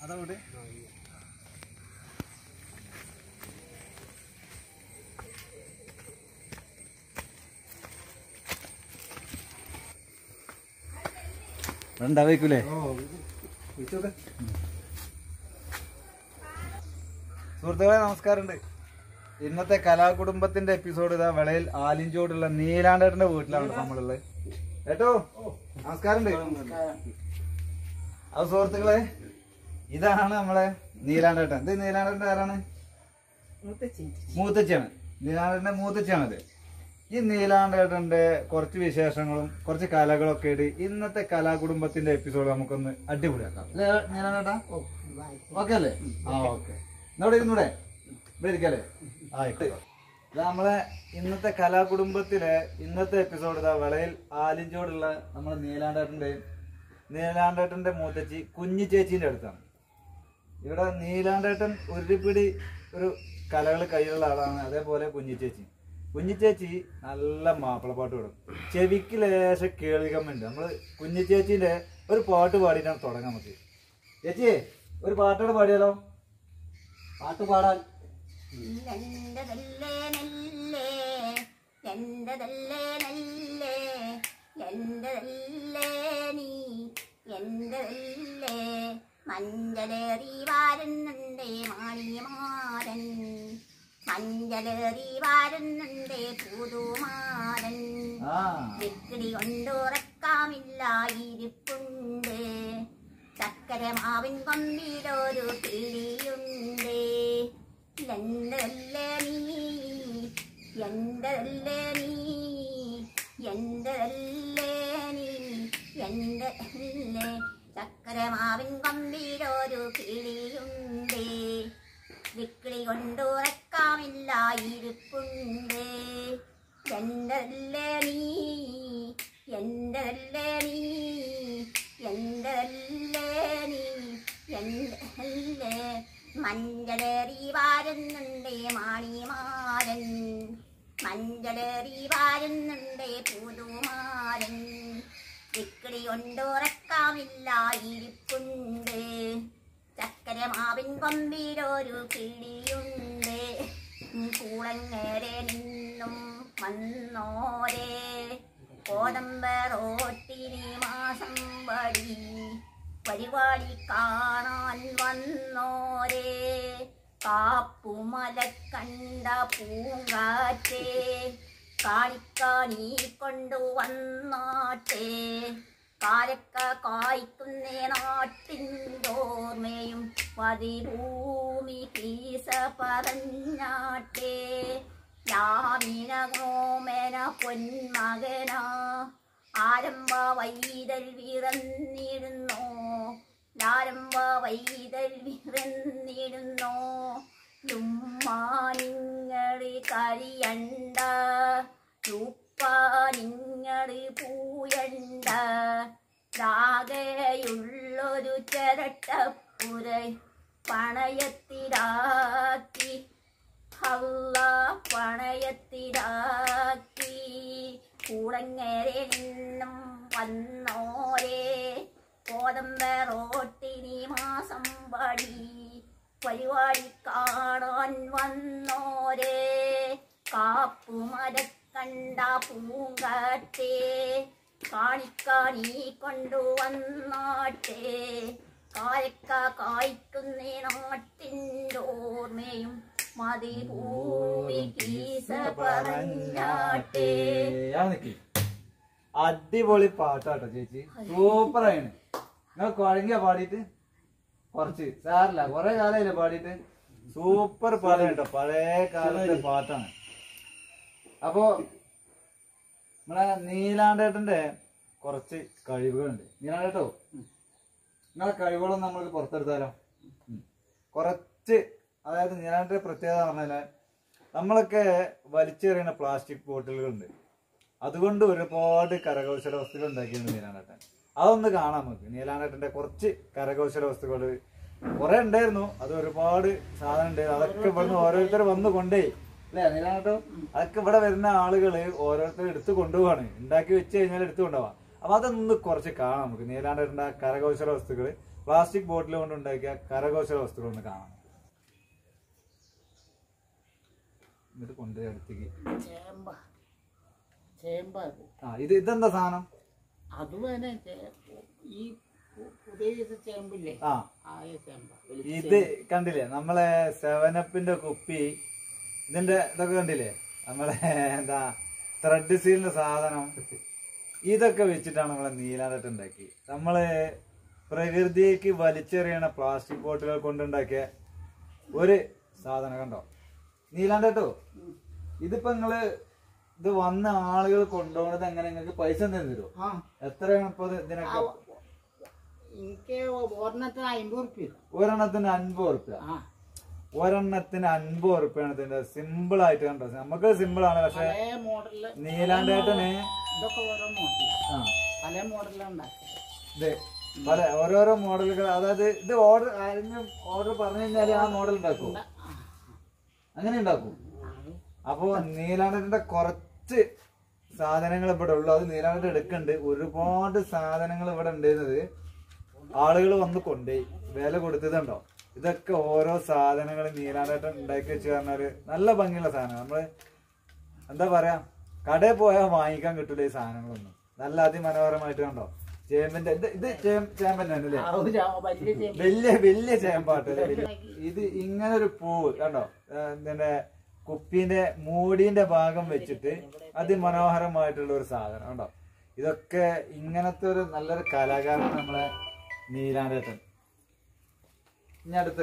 അതാ വീട് ഉണ്ടാവേക്കൂലേ സുഹൃത്തുക്കളെ നമസ്കാരമുണ്ട് ഇന്നത്തെ കലാകുടുംബത്തിന്റെ എപ്പിസോഡ് ഇതാ വിളയിൽ ആലിഞ്ചോടുള്ള നീലാണ്ടേട്ടന്റെ വീട്ടിലാണ് നമ്മളുള്ളത് ഏട്ടോ നമസ്കാരമുണ്ട് അത് സുഹൃത്തുക്കളെ ഇതാണ് നമ്മളെ നീലാണ്ടേട്ടൻ ഇത് നീലാണ്ടേട്ടൻ ആരാണ് മൂത്തച്ഛയാണ് നീലാണ്ടേട്ടന്റെ മൂത്തച്ഛയാണത് ഈ നീലാണ്ടേട്ടന്റെ കുറച്ച് വിശേഷങ്ങളും കുറച്ച് കലകളൊക്കെ ഇട്ട് ഇന്നത്തെ കലാകുടുംബത്തിന്റെ എപ്പിസോഡ് നമുക്കൊന്ന് അടിപൊളിയാക്കാം അല്ലേ നീലാണ്ടേട്ടാ ഓക്കെ അല്ലേ ആ ഓക്കെ ഇവിടെ ഇരുന്നൂടെ ഇവിടെ ഇരിക്കല്ലേ ആയിക്കോട്ടെ ഇത് നമ്മളെ ഇന്നത്തെ കലാകുടുംബത്തിലെ ഇന്നത്തെ എപ്പിസോഡ് ഇതാ വിളയിൽ ആലിഞ്ചോടുള്ള നമ്മളെ നീലാണ്ടേട്ടന്റെ നീലാണ്ടേട്ടന്റെ മൂത്തച്ചി കുഞ്ഞി ചേച്ചീന്റെ അടുത്താണ് ഇവിടെ നീലാണ്ടേട്ടൻ ഒരു പിടി ഒരു കലകൾ കയ്യിലുള്ള ആളാണ് അതേപോലെ കുഞ്ഞിച്ചേച്ചി കുഞ്ഞിച്ചേച്ചി നല്ല മാപ്പിളപ്പാട്ട് പാടും ചെവിക്ക് ലേശം കേൾവികമ്മുണ്ട് നമ്മള് കുഞ്ഞിച്ചേച്ചിന്റെ ഒരു പാട്ട് പാടിയിട്ടാണ് തുടങ്ങാൻ നമുക്ക് ചേച്ചി ഒരു പാട്ടോട് പാടിയാലോ പാട്ട് പാടാൻ എന്റതല്ലേ നല്ലേ എന്റതല്ലേ നല്ലേ എന്റതല്ലേ നീ എന്റതല്ലേ മഞ്ചലേറി വാരുന്നുണ്ടേ മാണിമാരൻ മഞ്ചലേറി വാരുന്നുണ്ടേ പുതുമാരൻ ആ വിക്കിടി കൊണ്ടുറക്കാമില്ല ഇരിപ്പുണ്ട് ചക്കര മാവിൻ കൊമ്പിലൊരു കിളിയുണ്ട് എന്തല്ലേ നീ എന്തല്ലേ നീ എന്തല്ലേ നീ എന്തല്ലേ ചക്കര മാവിൻ കൊമ്പിലൊരു കിളിയുണ്ട് വിക്കിളി കൊണ്ടുറക്കാമില്ല ഇരിപ്പുണ്ട് എന്തല്ലേ നീ എന്തല്ലേ നീ എന്തല്ലേ നീ എന്തല്ലേ മഞ്ചളേറി വാരുന്നുണ്ടേ മാണിമാരൻ മഞ്ചളേറി വാരുന്നുണ്ടേ പുതുമാരൻ വിക്കിളി കൊണ്ടുറക്കാമില്ല ഇരിപ്പുണ്ട് ചക്കര മാവിൻ കൊമ്പിലൊരു കിളിയുണ്ട് കൂളങ്ങരെ നിന്നും വന്നോരേ കോതമ്പറോട്ടിനി മാസം വഴി പരിപാടി കാണാൻ വന്നോരേ കാപ്പുമല കണ്ട പൂങ്കാറ്റേ കാണിക്കാണീ കൊണ്ടുവന്നാട്ടെ കാലക്ക കായ്ക്കുന്നേ നാട്ടിൻതോർമയും പതിഭൂമി കീസ പറഞ്ഞാട്ടെ യാമിന ഗോമന പൊന്മകന ആരംഭ വൈതൽ വിറന്നിടുന്നോ ആരംഭ വൈതൽ വിറന്നിടുന്നോ ുമ്മാനിങ്ങള് കരിയണ്ട ചുപ്പാനിങ്ങള് പൂയണ്ട രാഗയുള്ളൊരു ചിരട്ടപ്പുര പണയത്തിലാക്കി അല്ല പണയത്തിലാക്കി കൂടങ്ങരെ നിന്നും വന്നോരേ കോതമ്പറോട്ടിനി മാസം പടി പരിപാടി കാണാൻ വന്നോരേ കാപ്പുമര കണ്ട പൂങ്കാറ്റേ കാണിക്കാണീ കൊണ്ടുവന്നാട്ടെ കായക്ക കായ്ക്കുന്നേ നാട്ടിൻ്റെ ഓർമ്മയും മതിഭൂമി കീസ പറഞ്ഞാട്ടെ ഞാൻ നിക്ക്. അടിപൊളി പാട്ടാട്ടോ ചേച്ചി സൂപ്പറാണ് നിങ്ങൾ കുഴങ്ങിയ പാടിയിട്ട് കുറച്ച് സാറില്ല കൊറേ കാലമായില്ലേ പാടിയിട്ട് സൂപ്പർ പാടാണ് കേട്ടോ പഴയ കാലത്തെ പാട്ടാണ് അപ്പോ നമ്മളെ നീലാണ്ടേട്ടന്റെ കുറച്ച് കഴിവുകളുണ്ട് നീലാണ്ടേട്ടോ നിങ്ങളെ കഴിവുകളൊന്നും നമ്മൾക്ക് പുറത്തെടുത്താലോ ഉം. കുറച്ച് അതായത് നീലാണ്ടന്റെ പ്രത്യേകത എന്ന് പറഞ്ഞാല് നമ്മളൊക്കെ വലിച്ചെറിയുന്ന പ്ലാസ്റ്റിക് ബോട്ടിലുകളുണ്ട് അതുകൊണ്ട് ഒരുപാട് കരകൗശല വസ്തുക്കൾ ഉണ്ടാക്കിയിട്ടുണ്ട് നീലാണ്ടേട്ടൻ അതൊന്ന് കാണാം നമുക്ക് നീലാണ്ടേട്ടന്റെ കുറച്ച് കരകൗശല വസ്തുക്കൾ കുറെ ഉണ്ടായിരുന്നു അത് ഒരുപാട് സാധനം ഉണ്ടായിരുന്നു അതൊക്കെ ഇവിടുന്ന് ഓരോരുത്തർ വന്ന് കൊണ്ടേ അല്ലേ നീലാണ്ടോ അതൊക്കെ ഇവിടെ വരുന്ന ആളുകള് ഓരോരുത്തർ എടുത്തു കൊണ്ടുപോവാണ് ഉണ്ടാക്കി വെച്ച് കഴിഞ്ഞാൽ എടുത്തു കൊണ്ടുപോവാം അപ്പൊ അതൊന്ന് കുറച്ച് കാണാം നമുക്ക് നീലാണ്ടേട്ടന്റെ കരകൗശല വസ്തുക്കൾ പ്ലാസ്റ്റിക് ബോട്ടിൽ കൊണ്ട് ഉണ്ടാക്കിയ കരകൗശല വസ്തുക്കളൊന്ന് കാണാം എന്നിട്ട് കൊണ്ടുപോയി അടുത്തേക്ക് ചേമ്പ ചേമ്പ അത് ആ ഇത് ഇതെന്താ സാധനം അതും തന്നെ ചേ- ഈ പു- പുതിയ ഇത് ചേമ്പില്ലേ ആ ആയ ചേമ്പ ഇത് കണ്ടില്ലേ നമ്മളെ സെവനപ്പിന്റെ കുപ്പി ഇതിന്റെ ഇതൊക്കെ കണ്ടില്ലേ നമ്മളെ എന്താ ത്രെഡ് സീലിന്റെ സാധനം ഇതൊക്കെ വെച്ചിട്ടാണ് നമ്മളെ നീലാണ്ടട്ട് ഉണ്ടാക്കി നമ്മള് പ്രകൃതിക്ക് വലിച്ചെറിയണ പ്ലാസ്റ്റിക് ബോട്ടുകൾ കൊണ്ടുണ്ടാക്കിയ ഒരു സാധനം കണ്ടോ നീലാണ്ടട്ടോ ഇതിപ്പോ നിങ്ങള് ഇത് വന്ന ആളുകൾ കൊണ്ടുപോകുന്നത് എങ്ങനെ നിങ്ങൾക്ക് പൈസ എന്തെങ്കിലും തരുമോ ആ എത്രയാണ് ഇപ്പൊ ഇത് ഇതിനൊക്കെ എനിക്ക് ഒരെണ്ണത്തിന് അമ്പത് റുപ്യ ഒരെണ്ണത്തിന് അൻപത് റുപ്യ ആ ഒരെണ്ണത്തിന് അൻപത് ഉറുപ്പ്യാണ് ഇതിന്റെ സിമ്പിൾ ആയിട്ട് കണ്ടോ നമുക്ക് സിമ്പിൾ ആണ് പക്ഷെ പല മോഡലില് നീലാണ്ടേട്ടന് ഇതൊക്കെ ഓരോ മോഡലാണ് ആ പല മോഡലാണ് ഉണ്ടാക്കിയത് ഇത് പല ഓരോരോ മോഡലുകൾ അതായത് ഇത് ഓർഡർ ആരെങ്കിലും ഓർഡർ പറഞ്ഞു കഴിഞ്ഞാല് ആ മോഡൽ ഉണ്ടാക്കും ആ, അങ്ങനെ ഉണ്ടാക്കും അത് അപ്പോ നീലാണ്ടന്റെ കുറച്ച് സാധനങ്ങൾ ഇവിടെ ഉള്ളു അത് നീലാണ്ടൻ എടുക്കുന്നുണ്ട് ഒരുപാട് സാധനങ്ങൾ ഇവിടെ ഉണ്ടായിരുന്നത് ആളുകൾ വന്ന് കൊണ്ടുപോയി വില കൊടുത്തതുണ്ടോ ഇതൊക്കെ ഓരോ സാധനങ്ങൾ നീലാണ്ടേട്ടൻ ഉണ്ടാക്കി വെച്ച് പറഞ്ഞാല് നല്ല ഭംഗിയുള്ള സാധനം നമ്മള് എന്താ പറയാ കടയിൽ പോയാൽ വാങ്ങിക്കാൻ കിട്ടൂല ഈ സാധനങ്ങളൊന്നും നല്ല അതിമനോഹരമായിട്ട് കണ്ടോ ചേമ്പിന്റെ ഇത് ഇത് ചേമ്പ് ചേമ്പന്നെ അല്ലേ ആ ഒരു ആ വലിയ ചേമ്പ് വലിയ വലിയ ചേമ്പാട്ട് ഇത് ഇങ്ങനെ ഒരു പൂവ് കണ്ടോ ഏഹ് ഇതിന്റെ കുപ്പീന്റെ മൂടിന്റെ ഭാഗം വെച്ചിട്ട് അതിമനോഹരമായിട്ടുള്ള ഒരു സാധനം കണ്ടോ ഇതൊക്കെ ഇങ്ങനത്തെ ഒരു നല്ലൊരു കലാകാരൻ നമ്മളെ നീലാണ്ടേട്ടൻ ഇനി അടുത്ത്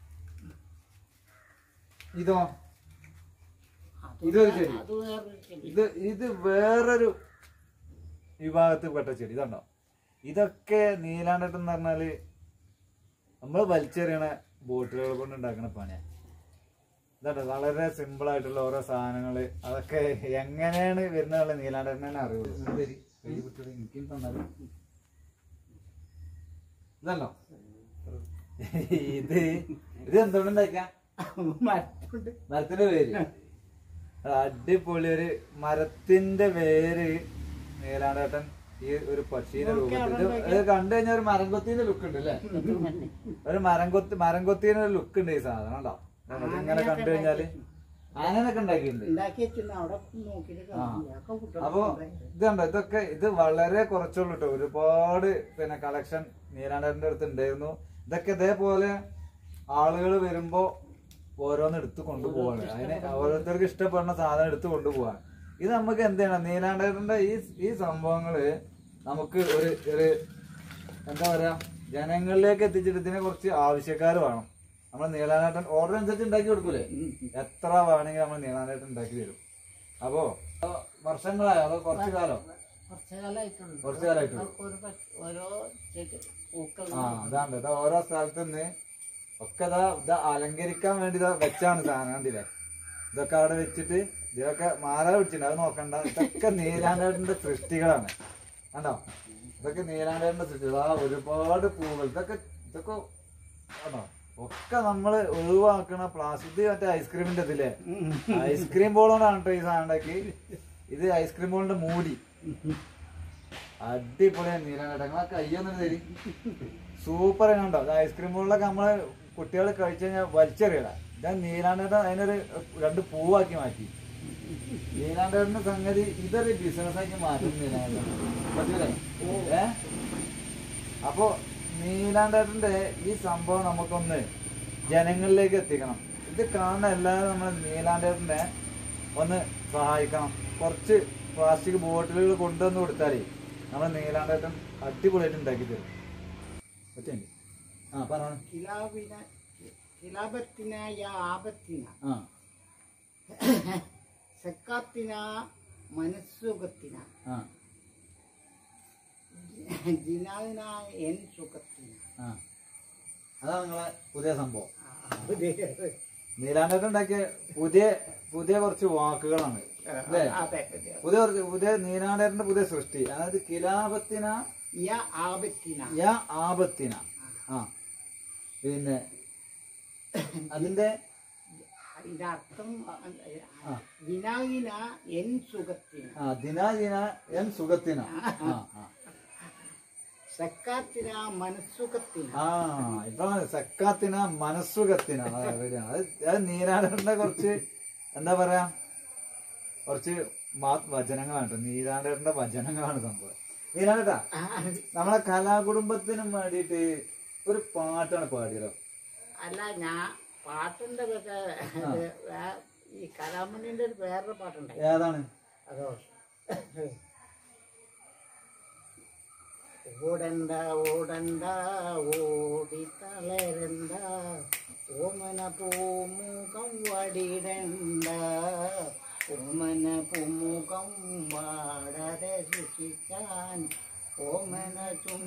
ഇതോ അത് ഇതൊരു ചെടി. അത് വേറൊരു ചെടി ഇത് ഇത് വേറൊരു വിഭാഗത്തിൽപ്പെട്ട ചെടി ഇതുണ്ടോ ഇതൊക്കെ നീലാണ്ടട്ടം എന്ന് പറഞ്ഞാല് നമ്മൾ വലിച്ചെറിയണ ബോട്ടുകൾ കൊണ്ട് ഉണ്ടാക്കുന്ന പണിയാണ് ഇതുണ്ട് വളരെ സിമ്പിൾ ആയിട്ടുള്ള ഓരോ സാധനങ്ങള് അതൊക്കെ എങ്ങനെയാണ് വരുന്നുള്ള നീലാണ്ടട്ടനെ അറിയുള്ളൂ എന്തൊരു കൈ കുട്ടികൾ എനിക്കും തന്നാലും ഇതല്ലോ ഇത് ഇത് എന്തുകൊണ്ടുണ്ടാക്കാം മരത്തുണ്ട് മരത്തിന്റെ പേര് അടിപൊളി ഒരു മരത്തിന്റെ പേര് നീലാണ്ടേട്ടൻ ഈ ഒരു പക്ഷീന്റെ രൂപത്തിൽ ഇത് ഇത് കണ്ടു കഴിഞ്ഞാൽ ഒരു മരംകൊത്തിന്റെ ലുക്ക് ഉണ്ട് അല്ലേ ഒരു മരംകൊത്തി മരംകൊത്തിന്റെ ഒരു ലുക്ക് ഉണ്ട് ഈ സാധനം ഉണ്ടോ ഇങ്ങനെ കണ്ടു കഴിഞ്ഞാല് ആനനൊക്കെ ഉണ്ടാക്കിയിട്ടുണ്ട് ഉണ്ടാക്കി വെച്ചിട്ടുണ്ട് അവിടെ നോക്കിയിട്ട് ആ. ഒക്കെ കുട്ടികൾ അപ്പൊ ഇത് കണ്ടോ ഇതൊക്കെ ഇത് വളരെ കുറച്ചുള്ളൂ കേട്ടോ ഒരുപാട് പിന്നെ കളക്ഷൻ നീലാണ്ടേട്ടന്റെ അടുത്ത് ഉണ്ടായിരുന്നു ഇതൊക്കെ ഇതേപോലെ ആളുകൾ വരുമ്പോ ഓരോന്ന് എടുത്ത് കൊണ്ടുപോവാണ് അതിന് ഓരോരുത്തർക്ക് ഇഷ്ടപ്പെടുന്ന സാധനം എടുത്ത് കൊണ്ടുപോവാണ് ഇത് നമുക്ക് എന്ത് ചെയ്യണം നീലാണ്ടേട്ടന്റെ ഈ ഈ സംഭവങ്ങള് നമുക്ക് ഒരു ഒരു എന്താ പറയാ ജനങ്ങളിലേക്ക് എത്തിച്ചിട്ട് ഇതിനെ കുറച്ച് ആവശ്യക്കാർ വേണം നമ്മൾ നീലാണ്ടേട്ടൻ ഓർഡർ അനുസരിച്ച് ഉണ്ടാക്കി കൊടുക്കൂലേ എത്ര വേണമെങ്കിൽ നമ്മൾ നീലാണ്ടേട്ടൻ ഉണ്ടാക്കി തരും അപ്പോ വർഷങ്ങളായോ അതോ കുറച്ചു കാലം കുറച്ചു കാലമായിട്ടുള്ളൂ കുറച്ചു കാലമായിട്ടുള്ളൂ അതൊക്കെ ഒരു പച്ച- ഓരോ ചെടി പൂക്കൾ ആ അതാണ്ട് ഇതാ ഓരോ സ്ഥലത്ത് നിന്ന് ഒക്കെ ഇതാ ഇത് അലങ്കരിക്കാൻ വേണ്ടി ഇതാ വെച്ചാണ് സാധനം കണ്ടില്ലേ ഇതൊക്കെ അവിടെ വെച്ചിട്ട് ഇതൊക്കെ മാല പിടിച്ചിട്ടുണ്ട് അത് നോക്കണ്ട ഇതൊക്കെ നീലാണ്ടേട്ടന്റെ സൃഷ്ടികളാണ് കണ്ടോ ഇതൊക്കെ നീലാണ്ടേട്ടന്റെ സൃഷ്ടികൾ ആ ഒരുപാട് പൂവുകൾ ഇതൊക്കെ ഇതൊക്കെ കണ്ടോ ഒക്കെ നമ്മള് ഒഴിവാക്കണ പ്ലാസ്റ്റിക് ഇത് മറ്റേ ഐസ്ക്രീമിന്റെ ഇതില്ലേ ഐസ്ക്രീം ബോളോണ്ടാണ് കേട്ടോ ഈ സാധനം ഉണ്ടാക്കി ഇത് ഐസ്ക്രീം ബോളിന്റെ മൂടി അടിപൊളിയാണ് നീലഘട്ടങ്ങളെ കയ്യൊന്നും തരി സൂപ്പർ കണ്ടോ ഇത് ഐസ്ക്രീം ബോളിലൊക്കെ നമ്മള് കുട്ടികൾ കഴിച്ചു കഴിഞ്ഞാൽ വലിച്ചെറിയല ഇതാ നീലാണ്ടേട്ടൻ അതിനൊരു രണ്ട് പൂവാക്കി മാറ്റി നീലാണ്ടേട്ടന്റെ സംഗതി ഇതൊരു ബിസിനസ് ആക്കി മാറ്റും നീലാണ്ടേട്ടൻ പറ്റൂലേ ഏ അപ്പോ നീലാണ്ടേട്ടന്റെ ഈ സംഭവം നമുക്കൊന്ന് ജനങ്ങളിലേക്ക് എത്തിക്കണം ഇത് കാണുന്ന എല്ലാവരും നമ്മൾ നീലാണ്ടേട്ടനെ ഒന്ന് സഹായിക്കണം കുറച്ച് പ്ലാസ്റ്റിക് ബോട്ടിലുകൾ കൊണ്ടുവന്ന് കൊടുത്താലേ നമ്മൾ നീലാണ്ടേട്ടൻ അടിപൊളിയായിട്ട് ഉണ്ടാക്കി തരും പറ്റുണ്ട് ആ പറഞ്ഞു കിലാവിന കിലാപത്തിന യാ ആപത്തിന ആ സക്കാത്തിന മനസ്സുഖത്തിന ആ ജിനാദിന എൻ സുഖത്തിന ആ അതാണ് നിങ്ങളെ പുതിയ സംഭവം അതെ നീലാണ്ടേട്ടൻ ഉണ്ടാക്കിയ പുതിയ പുതിയ കുറച്ച് വാക്കുകളാണ് അല്ലേ അതെ പുതിയ കുറച്ച് പുതിയ നീലാണ്ടേട്ടന്റെ പുതിയ സൃഷ്ടി അതായത് കിലാപത്തിന യ ആപത്തിന യ ആപത്തിന ആ പിന്നെ അതിന്റെ അതിന്റെ അർത്ഥം ആ. വിനാകിന എൻ സുഖത്തിന ആ ദിനാദിന എൻ സുഖത്തിന ആ ആ സക്കാത്തിന മനസ്സുഖത്തിന് ആ ഇതാണ് സക്കാത്തിന മനസ്സുഖത്തിന അത് റെഡിയാണ്. അത് അത് നീരാടേണ്ട കുറച്ച് എന്താ പറയാ കുറച്ച് മാ- വചനങ്ങളാണ് കേട്ടോ നീരാടേണ്ട വചനങ്ങളാണ് സംഭവം നീരാടട്ടാ നമ്മളെ കലാകുടുംബത്തിനും വേണ്ടിയിട്ട് ഒരു പാട്ടാണ് പാടിയല്ലോ അല്ല ഞാൻ പാട്ടിന്റെ ഒക്കെ ഇത് വേ- ഈ കലാമണിന്റെ ഒരു വേറൊരു പാട്ടുണ്ടായി ഏതാണ് അതോ ഓടണ്ട ഓടണ്ട ഓടി തളരണ്ട ഓമന പൂമുഖം വടിടണ്ട ഓമന പൂമുഖം വാടരെ സൂക്ഷിക്കാൻ ഓമന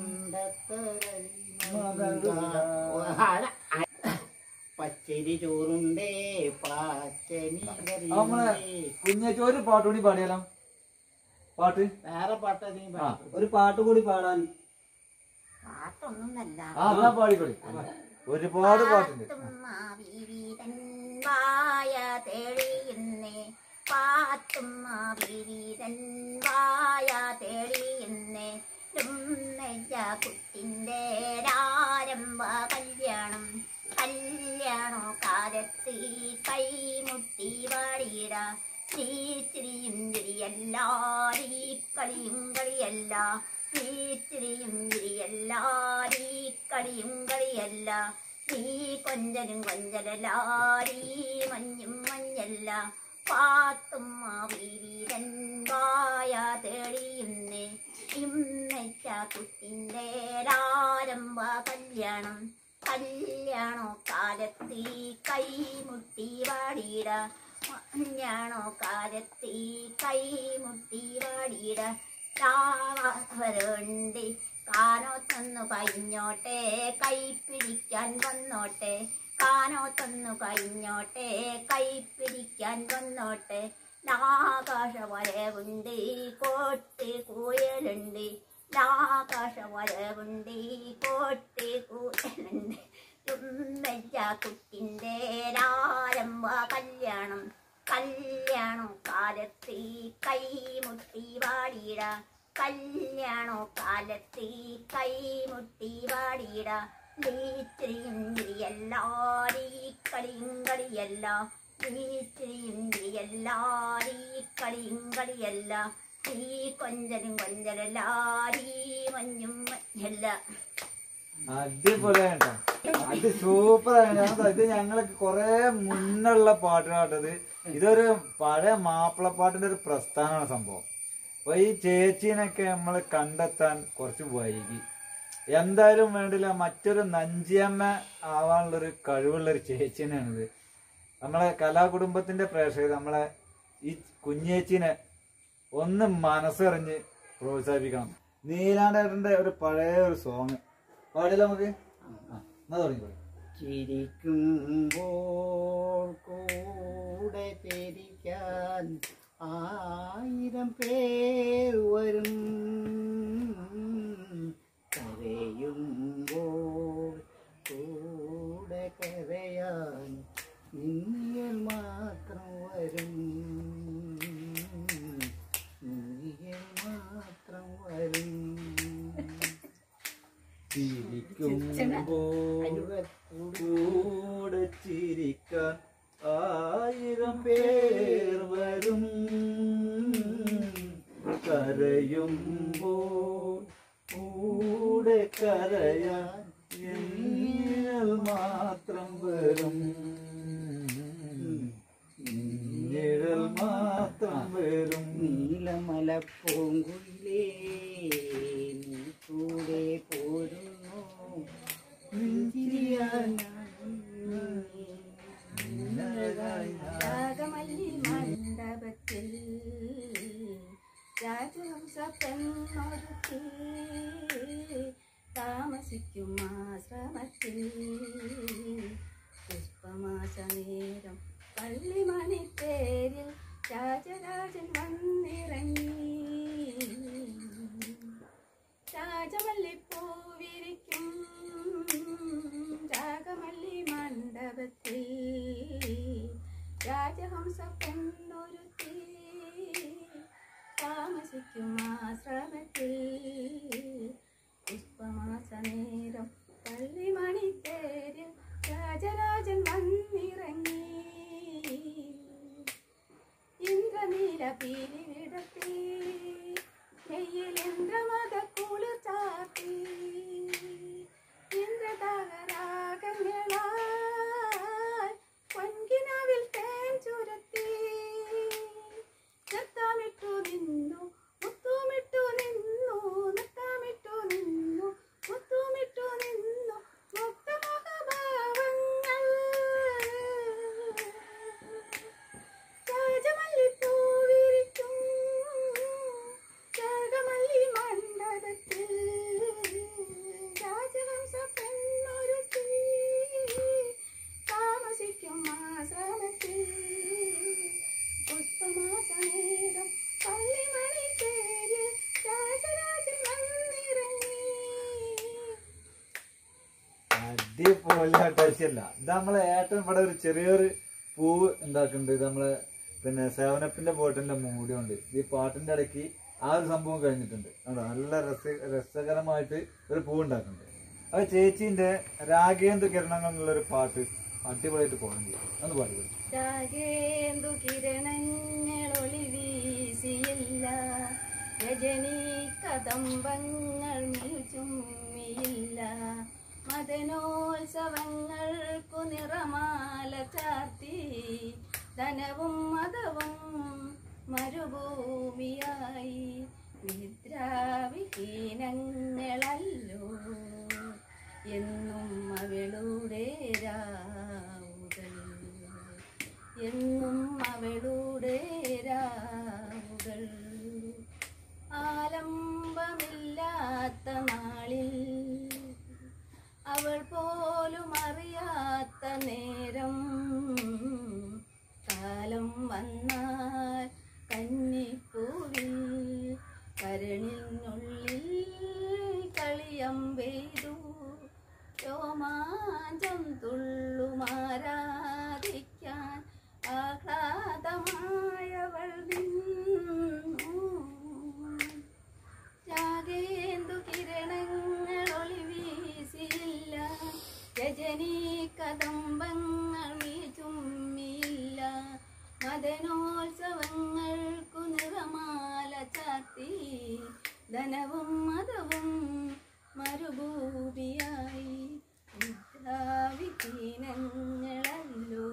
ചുണ്ടത്തര പച്ചരി ചോറുണ്ടേ പാച്ചനി ആ, നമ്മളെ കുഞ്ഞച്ചോര് പാട്ടുകൂടി പാടിയാലോ പാട്ട് വേറെ പാട്ട നീ ആ ഒരു പാട്ട് കൂടി പാടാൻ പാട്ടൊന്നും നല്ല ആ എന്നാ പാടിക്കോളി ഒരുപാട് പാട്ടുണ്ട് വായ തെളിയുന്നേ പാത്തും വീരൻ വായ തെളിയുന്നേ ഉമ്മയ്യ കുട്ടിൻ്റെ ആരംഭ കല്യാണം കല്യാണോ കാലത്ത് കൈമുട്ടി വാടിയിട നീച്ചിരിയും ചിരിയല്ല ഈ കളിയും കളിയല്ല നീച്ചിരിയും ചിരിയല്ല ഈ കളിയും കളിയല്ല നീ കൊഞ്ചലും കൊഞ്ചലാരി മഞ്ഞും മഞ്ഞല്ല പാത്തും വീരൻ വായ തെളിയുന്നേ ഇന്നച്ച കുട്ടിൻ്റെ ആരംഭ കല്യാണം കല്യാണോ കാലത്തി കൈമുട്ടി വാടിയിട മഞ്ഞാണോ കാലത്തി കൈമുട്ടി വാടിയിട രാവരുണ്ട് കാനോത്തൊന്നു കഴിഞ്ഞോട്ടെ കൈ പിടിക്കാൻ വന്നോട്ടെ കാനോത്തൊന്നു കഴിഞ്ഞോട്ടെ കൈ പിടിക്കാൻ വന്നോട്ടെ ആകാശ വരവുണ്ട് കോട്ട് കൂയലുണ്ട് ആകാശ വരവുണ്ട് കോട്ട് കൂയലുണ്ട് ഉമ്മച്ച കുട്ടിൻ്റെ ആരംഭ കല്യാണം കല്യാണം കാലത്ത് കൈമുട്ടി വാടിയിട കല്യാണോ കാലത്ത് കൈമുട്ടി വാടിയിട നീച്ചിരിയും ചിരിയല്ലാരീ കളിയും കളിയല്ല നീച്ചിരിയും ചിരിയല്ലാരീ കളിയും കളിയല്ല നീ കൊഞ്ചലും കൊഞ്ചലാരീ മഞ്ഞും മഞ്ഞല്ല അടിപൊളിയാണ് കേട്ടോ അത് സൂപ്പറാണ് ഇത് ഞങ്ങൾക്ക് കൊറേ മുന്നുള്ള പാട്ടാട്ടത് ഇതൊരു പഴയ മാപ്പിളപ്പാട്ടിന്റെ ഒരു പ്രസ്ഥാനമാണ് സംഭവം അപ്പൊ ഈ ചേച്ചീനൊക്കെ നമ്മൾ കണ്ടെത്താൻ കുറച്ച് വൈകി എന്തായാലും വേണ്ടില്ല മറ്റൊരു നഞ്ചിയമ്മ ആവാനുള്ള ഒരു കഴിവുള്ള ഒരു ചേച്ചീനാണിത് നമ്മളെ കലാകുടുംബത്തിന്റെ പ്രേക്ഷകർ നമ്മളെ ഈ കുഞ്ഞേച്ചിനെ ഒന്ന് മനസ്സറിഞ്ഞ് പ്രോത്സാഹിപ്പിക്കണം നീലാണ്ടേട്ടന്റെ ഒരു പഴയ ഒരു സോങ് പാടില്ല നമുക്ക് ആ, എന്നാ തുടങ്ങിക്കോളി ചിരിക്കുമ്പോൾ കൂടെ ചിരിക്കാൻ ആയിരം പേർ വരും കരയുമ്പോൾ കൂടെ കരയാൻ നിങ്ങൾ മാത്രം വരും നിങ്ങൾ മാത്രം വരും ചിരിക്കുമ്പോൾ കൂടെ ചിരിക്കാൻ ആയിരം പേർ വരും കരയുമ്പോൾ കൂടെ കരയാൻ നിങ്ങൾ മാത്രം വരും നിഴൽ മാത്രം വരും നീലമല പൂങ്കുയിലേ നീ കൂടെ പോരുന്നു നെഞ്ചിരിയാൻ രാഗമല്ലി മണ്ഡപത്തിൽ രാജഹംസ പെണ്ണൊരുത്തി താമസിക്കും ആശ്രമത്തിൽ പുഷ്പമാസ നേരം പള്ളിമണി പേരിൽ രാജരാജൻ വന്നിറങ്ങി രാജമല്ലിപ്പൂവിരിക്കും രാഗമല്ലി മണ്ഡപത്തിൽ രാജഹംസ പെണ്ണൊരുത്തി താമസിക്കും ആശ്രമത്തിൽ പുഷ്പ പുഷ്പമാസ നേരം പള്ളിമണിത്തേരിൽ രാജരാജൻ വന്നിറങ്ങി ഇന്ദ്രനീല പീലി വിടത്തി നെയ്യിൽ ഇന്ദ്രമത കുളിർ ചാത്തി ഇന്ദ്രതാകരാഗങ്ങളാൽ പൊൻകിനാവിൽ തേൻ ചുരത്തി നൃത്തമിട്ടു നിന്നു മുത്തുമിട്ടു നിന്നു നൃത്തമിട്ടു നിന്നു മുത്തുമിട്ടു നിന്നു മുക്തമുഖഭാവങ്ങൾ രാജമല്ലിപ്പൂ വിരിക്കും രാഗമല്ലി മണ്ഡപത്തിൽ രാജവംശ പെണ്ണൊരുത്തി താമസിക്കും ആശ്രമത്തിൽ പുഷ്പമാസ നേരം പള്ളിമണി പേര് രാജരാജൻ വന്നിറങ്ങി അടിപൊളിയായിട്ട് ആവശ്യമല്ല ഇത് നമ്മളെ ഏട്ടൻ ഇവിടെ ഒരു ചെറിയൊരു പൂവ് ഉണ്ടാക്കുന്നുണ്ട് ഇത് നമ്മളെ പിന്നെ സേവനപ്പിന്റെ ബോട്ടിന്റെ മൂടിയുണ്ട് ഈ പാട്ടിന്റെ ഇടയ്ക്ക് ആ ഒരു സംഭവം കഴിഞ്ഞിട്ടുണ്ട് കണ്ടോ നല്ല രസ രസകരമായിട്ട് ഒരു പൂവ് ഉണ്ടാക്കുന്നുണ്ട് അത് ചേച്ചീന്റെ രാഗേന്ദ്ര കിരണങ്ങൾ എന്നുള്ള ഒരു പാട്ട് അടിപൊളിയായിട്ട് പോകണം ഒന്ന് പാടിക്കൊള്ളു രാഗേന്ദു കിരണങ്ങളൊളി വീശിയില്ല രജനി കദംബങ്ങൾ മിഴുചുമ്മിയില്ല മദനോത്സവങ്ങൾക്കു നിറമാല ചാർത്തി ധനവും മതവും മരുഭൂമിയായി നിദ്രാവിഹീനങ്ങളല്ലോ എന്നും അവളുടെ രാവുകൾ എന്നും അവളുടെ രാവുകൾ ആലംബമില്ലാത്ത നാളിൽ അവൾ പോലും അറിയാത്ത നേരം കാലം വന്നാൽ കന്നിപ്പൂവിൽ കരണിനുള്ളിൽ കളിയമ്പെയ്തു രോമാഞ്ചം തുള്ളുമാരാധിക്കാൻ ആഹ്ലാദമായവൾ നിന്നു രാഗേന്ദു കിരണങ്ങൾ ഒളി വീശിയില്ല രജനി കദംബങ്ങൾ ചുമ്മിയില്ല മദനോത്സവങ്ങൾക്കു നിറമാല ചാത്തി ധനവും മതവും മരുഭൂമിയായി വിദ്യാവിഹീനങ്ങളല്ലോ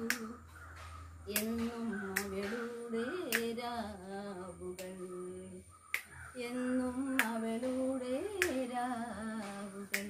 എന്നും അവളുടെ രാവുകൾ എന്നും അവളുടെ രാവുകൾ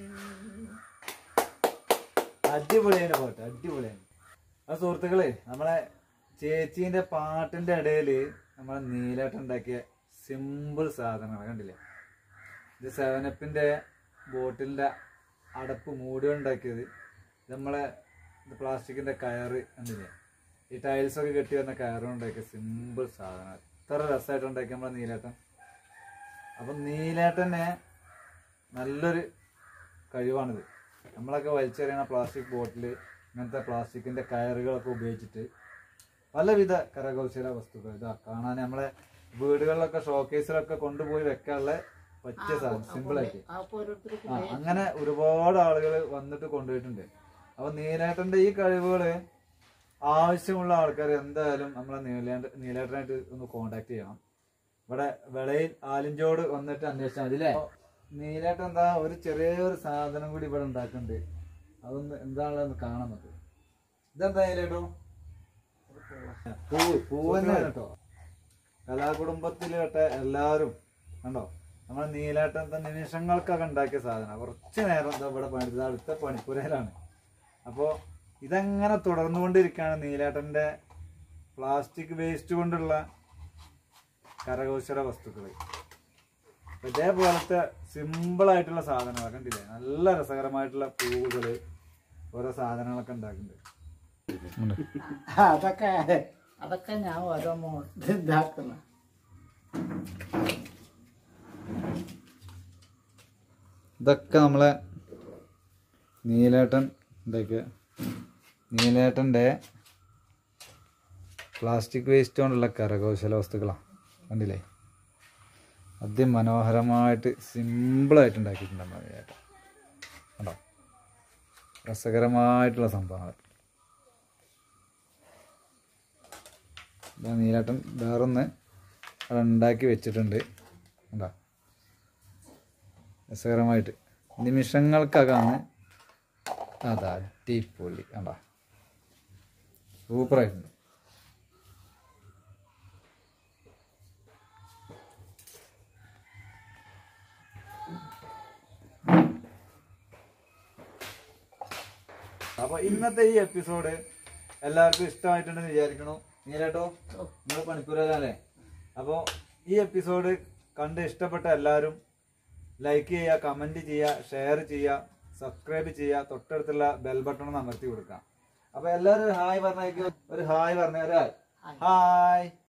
അടിപൊളിയാണ് പാട്ട് അടിപൊളിയാണ് ആ സുഹൃത്തുക്കളെ നമ്മളെ ചേച്ചീന്റെ പാട്ടിന്റെ ഇടയില് നമ്മളെ നീലാട്ടം ഉണ്ടാക്കിയ സിമ്പിൾ സാധനങ്ങൾ കണ്ടില്ലേ ഇത് സെവനപ്പിന്റെ ബോട്ടിലിന്റെ അടപ്പ് മൂടി ഉണ്ടാക്കിയത് ഇത് നമ്മളെ പ്ലാസ്റ്റിക്കിന്റെ കയറ് കണ്ടില്ലേ ഈ ടൈൽസ് ഒക്കെ കെട്ടി വന്ന കയറും ഉണ്ടാക്കിയ സിമ്പിൾ സാധനം എത്ര രസമായിട്ട് ഉണ്ടാക്കി നമ്മളെ നീലാട്ടം അപ്പം നീലേട്ടനെ നല്ലൊരു കഴിവാണിത് നമ്മളൊക്കെ വലിച്ചെറിയണ പ്ലാസ്റ്റിക് ബോട്ടിൽ ഇങ്ങനത്തെ പ്ലാസ്റ്റിക്കിന്റെ കയറുകളൊക്കെ ഉപയോഗിച്ചിട്ട് പലവിധ കരകൗശല വസ്തുക്കൾ ഇതാ കാണാൻ നമ്മളെ വീടുകളിലൊക്കെ ഷോക്കേസിലൊക്കെ കൊണ്ടുപോയി വെക്കാനുള്ള പറ്റിയ സാധനം സിമ്പിളാക്കി ആ ഓരോരുത്തർക്ക് ആ അങ്ങനെ ഒരുപാട് ആളുകൾ വന്നിട്ട് കൊണ്ടുപോയിട്ടുണ്ട് അപ്പൊ നീലേട്ടന്റെ ഈ കഴിവുകള് ആവശ്യമുള്ള ആൾക്കാർ എന്തായാലും നമ്മളെ നീലേട്ട നീലേട്ടനായിട്ട് ഒന്ന് കോണ്ടാക്ട് ചെയ്യണം ഇവിടെ വെളയിൽ ആലിഞ്ചോട് വന്നിട്ട് അന്വേഷിച്ചാൽ മതി അല്ലേ നീലേട്ടൻ എന്താ ഒരു ചെറിയൊരു സാധനം കൂടി ഇവിടെ ഉണ്ടാക്കുന്നുണ്ട് അതൊന്ന് എന്താണെന്ന് കാണാൻ നമുക്ക് ഇതെന്താ നീലേട്ടോ പൂവ് പൂവ് തന്നെയാണ് കേട്ടോ കലാകുടുംബത്തിൽപ്പെട്ട എല്ലാവരും കണ്ടോ നമ്മളെ നീലാട്ടം തന്നെ നിമിഷങ്ങൾക്കൊക്കെ ഉണ്ടാക്കിയ സാധനം കുറച്ച് നേരം എന്താ ഇവിടെ പണി ഇത് അടുത്ത പണിപ്പുരയിലാണ് അപ്പോൾ ഇതെങ്ങനെ തുടർന്നുകൊണ്ടിരിക്കുകയാണ് നീലാട്ടൻ്റെ പ്ലാസ്റ്റിക് വേസ്റ്റ് കൊണ്ടുള്ള കരകൗശല വസ്തുക്കൾ ഇതേപോലത്തെ സിമ്പിളായിട്ടുള്ള സാധനങ്ങൾ കണ്ടില്ലേ നല്ല രസകരമായിട്ടുള്ള പൂവുകൾ ഓരോ സാധനങ്ങളൊക്കെ ഉണ്ടാക്കുന്നുണ്ട് അതൊക്കെ അതൊക്കെ ഞാൻ ഓരോ മോ ഇതാക്കുന്ന ഇതൊക്കെ നമ്മളെ നീലേട്ടൻ ഇതൊക്കെ നീലേട്ടൻ്റെ പ്ലാസ്റ്റിക് വേസ്റ്റ് കൊണ്ടുള്ള കരകൗശല വസ്തുക്കളാണ് കണ്ടില്ലേ അതിമനോഹരമായിട്ട് സിമ്പിളായിട്ട് ഉണ്ടാക്കിയിട്ടുണ്ട് നമ്മുടെ ചേട്ടൻ കണ്ടോ രസകരമായിട്ടുള്ള സംഭവങ്ങൾ ഇതാ നീലാട്ടൻ വേറൊന്ന് അവിടെ ഉണ്ടാക്കി വെച്ചിട്ടുണ്ട് കണ്ടോ രസകരമായിട്ട് നിമിഷങ്ങൾക്കകമാണ് അതാ അടിപൊളി കണ്ടോ സൂപ്പറായിട്ടുണ്ട് അപ്പൊ ഇന്നത്തെ ഈ എപ്പിസോഡ് എല്ലാവർക്കും ഇഷ്ടമായിട്ടുണ്ടെന്ന് വിചാരിക്കണു നീലേട്ടോ നിങ്ങൾ പണിക്കൂരല്ലേ അപ്പോ ഈ എപ്പിസോഡ് കണ്ട് ഇഷ്ടപ്പെട്ട എല്ലാവരും ലൈക്ക് ചെയ്യുക കമന്റ് ചെയ്യുക ഷെയർ ചെയ്യുക സബ്സ്ക്രൈബ് ചെയ്യുക തൊട്ടടുത്തുള്ള ബെൽ ബട്ടൺ ഒന്ന് അമർത്തി കൊടുക്കാം അപ്പൊ എല്ലാവരും ഒരു ഹായ് പറഞ്ഞേക്കും ഒരു ഹായ് പറഞ്ഞ ഒരു ഹായ് ഹായ്